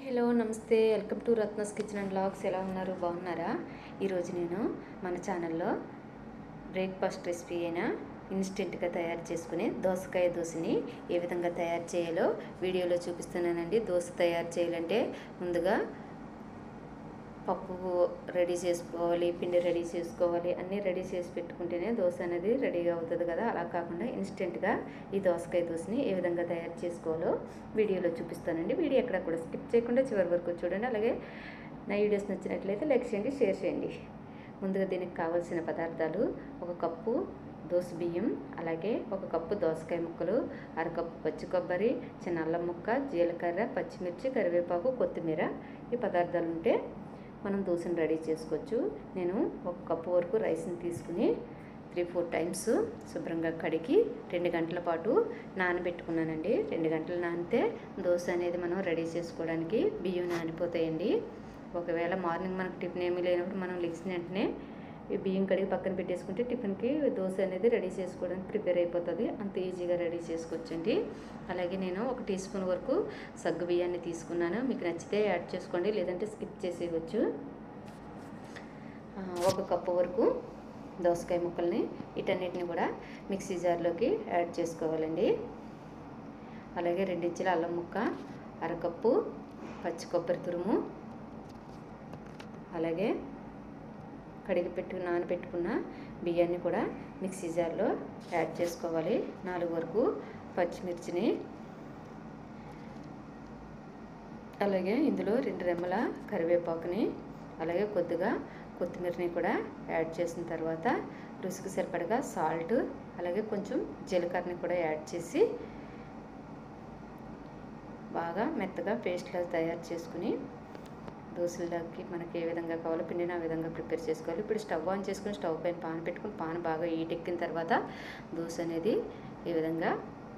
hello నమస్తే welcome to Ratna's kitchen and blogs ఎలా ఉన్నారు బాగున్నారా ఈరోజు నేను మన ఛానల్లో బ్రేక్ఫాస్ట్ రెసిపీ అయిన ఇన్స్టెంట్గా తయారు చేసుకునే దోసకాయ దోశని ఏ విధంగా తయారు చేయాలో వీడియోలో చూపిస్తున్నానండి దోశ తయారు చేయాలంటే ముందుగా పప్పు రెడీ చేసుకోవాలి పిండి రెడీ చేసుకోవాలి అన్నీ రెడీ చేసి పెట్టుకుంటేనే దోశ అనేది రెడీగా అవుతుంది కదా అలా కాకుండా ఇన్స్టెంట్గా ఈ దోసకాయ దోశని ఏ విధంగా తయారు చేసుకోవాలో వీడియోలో చూపిస్తానండి వీడియో ఎక్కడ కూడా స్కిప్ చేయకుండా చివరి వరకు చూడండి అలాగే నా వీడియోస్ నచ్చినట్లయితే లైక్ చేయండి షేర్ చేయండి ముందుగా దీనికి కావాల్సిన పదార్థాలు ఒక కప్పు దోస బియ్యం అలాగే ఒక కప్పు దోసకాయ ముక్కలు అరకప్పు పచ్చి కొబ్బరి చిన్న అల్లం ముక్క జీలకర్ర పచ్చిమిర్చి కరివేపాకు కొత్తిమీర ఈ పదార్థాలు ఉంటే మనం దోశను రెడీ చేసుకోవచ్చు నేను ఒక కప్పు వరకు రైస్ని తీసుకుని త్రీ ఫోర్ టైమ్స్ శుభ్రంగా కడిగి రెండు గంటల పాటు నానబెట్టుకున్నానండి రెండు గంటలు నానితే దోశ అనేది మనం రెడీ చేసుకోవడానికి బియ్యం నానిపోతాయండి ఒకవేళ మార్నింగ్ మనకు టిఫిన్ ఏమీ లేనప్పుడు మనం లెగ్సిన వెంటనే ఈ బియ్యం కడిగి పక్కన పెట్టేసుకుంటే టిఫిన్కి దోశ అనేది రెడీ చేసుకోవడానికి ప్రిపేర్ అయిపోతుంది అంత ఈజీగా రెడీ చేసుకోవచ్చండి అలాగే నేను ఒక టీ స్పూన్ వరకు సగ్గు బియ్యాన్ని తీసుకున్నాను మీకు నచ్చితే యాడ్ చేసుకోండి లేదంటే స్కిప్ చేసేయచ్చు ఒక కప్పు వరకు దోసకాయ ముక్కల్ని వీటన్నిటిని కూడా మిక్సీ జార్లోకి యాడ్ చేసుకోవాలండి అలాగే రెండించుల అల్లం ముక్క అరకప్పు పచ్చి కొబ్బరి తురుము అలాగే కడిగి పెట్టు నానబెట్టుకున్న బియ్యాన్ని కూడా మిక్సీ జార్లో యాడ్ చేసుకోవాలి నాలుగు వరకు పచ్చిమిర్చిని అలాగే ఇందులో రెండు రెమ్మల కరివేపాకుని అలాగే కొద్దిగా కొత్తిమీరని కూడా యాడ్ చేసిన తర్వాత రుచికి సరిపడగా సాల్ట్ అలాగే కొంచెం జీలకర్రని కూడా యాడ్ చేసి బాగా మెత్తగా పేస్ట్లా తయారు చేసుకుని దోశలకి మనకి ఏ విధంగా కావాలో పిండిని ఆ విధంగా ప్రిపేర్ చేసుకోవాలి ఇప్పుడు స్టవ్ ఆన్ చేసుకుని స్టవ్ పైన పాన్ పెట్టుకుని పాన్ బాగా ఈటెక్కిన తర్వాత దోశ అనేది ఈ విధంగా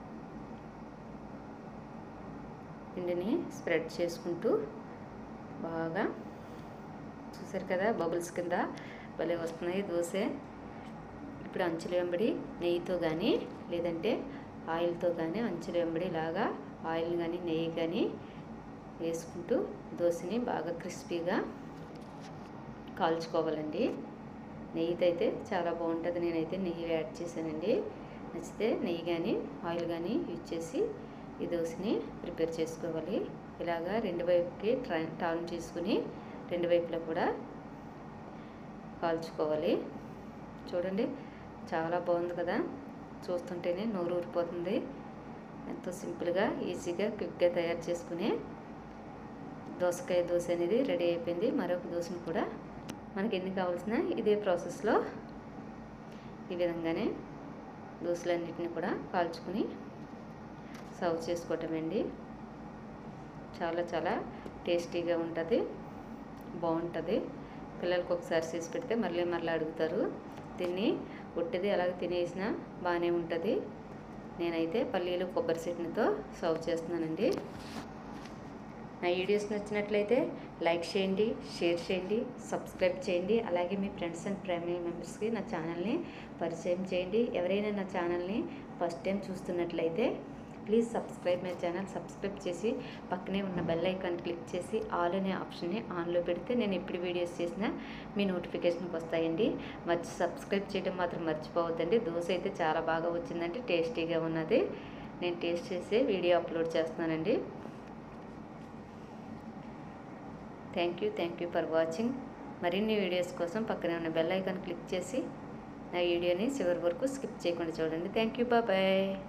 పిండిని స్ప్రెడ్ చేసుకుంటూ బాగా చూసారు కదా బబుల్స్ కింద భలే వస్తున్నాయి దోశ ఇప్పుడు అంచులు వెంబడి నెయ్యితో కానీ లేదంటే ఆయిల్తో కానీ అంచులు వెంబడి లాగా ఆయిల్ కానీ నెయ్యి కానీ వేసుకుంటూ దోశని బాగా క్రిస్పీగా కాల్చుకోవాలండి నెయ్యితో అయితే చాలా బాగుంటుంది నేనైతే నెయ్యి యాడ్ చేశానండి నచ్చితే నెయ్యి కానీ ఆయిల్ కానీ యూజ్ చేసి ఈ దోశని ప్రిపేర్ చేసుకోవాలి ఇలాగా రెండు వైపుకి టర్న్ చేసుకుని రెండు వైపులా కూడా కాల్చుకోవాలి చూడండి చాలా బాగుంది కదా చూస్తుంటేనే నోరు ఊరిపోతుంది ఎంతో సింపుల్గా ఈజీగా క్విక్గా తయారు చేసుకునే దోసకాయ దోశ అనేది రెడీ అయిపోయింది మరొక దోశను కూడా మనకి ఎన్ని కావాల్సిన ఇదే ప్రాసెస్లో ఈ విధంగానే దోశలన్నిటిని కూడా కాల్చుకుని సర్వ్ చేసుకోవటమండి చాలా చాలా టేస్టీగా ఉంటుంది బాగుంటుంది పిల్లలకు ఒకసారి చేసి పెడితే మళ్ళీ మళ్ళీ అడుగుతారు దీన్ని ఉట్టిది అలాగే తినేసినా బాగానే ఉంటుంది నేనైతే పల్లీలు కొబ్బరి చట్నీతో సర్వ్ చేస్తున్నానండి నా వీడియోస్ నచ్చినట్లయితే లైక్ చేయండి షేర్ చేయండి సబ్స్క్రైబ్ చేయండి అలాగే మీ ఫ్రెండ్స్ అండ్ ఫ్యామిలీ మెంబర్స్కి నా ఛానల్ని పరిచయం చేయండి ఎవరైనా నా ఛానల్ని ఫస్ట్ టైం చూస్తున్నట్లయితే please subscribe my channel subscribe చేసి పక్కనే ఉన్న బెల్ ఐకాన్ క్లిక్ చేసి ఆల్ అనే ఆప్షన్ని ఆన్లో పెడితే నేను ఎప్పుడు వీడియోస్ చేసినా మీ నోటిఫికేషన్కి వస్తాయండి మర్చి సబ్స్క్రైబ్ చేయడం మాత్రం మర్చిపోవద్దండి దోశ అయితే చాలా బాగా వచ్చిందంటే టేస్టీగా ఉన్నది నేను టేస్ట్ చేసి వీడియో అప్లోడ్ చేస్తున్నానండి thank you thank you for watching మరిన్ని వీడియోస్ కోసం పక్కనే ఉన్న బెల్ ఐకాన్ క్లిక్ చేసి నా వీడియోని చివరి వరకు స్కిప్ చేయకుండా చూడండి థ్యాంక్ యూ బాయ్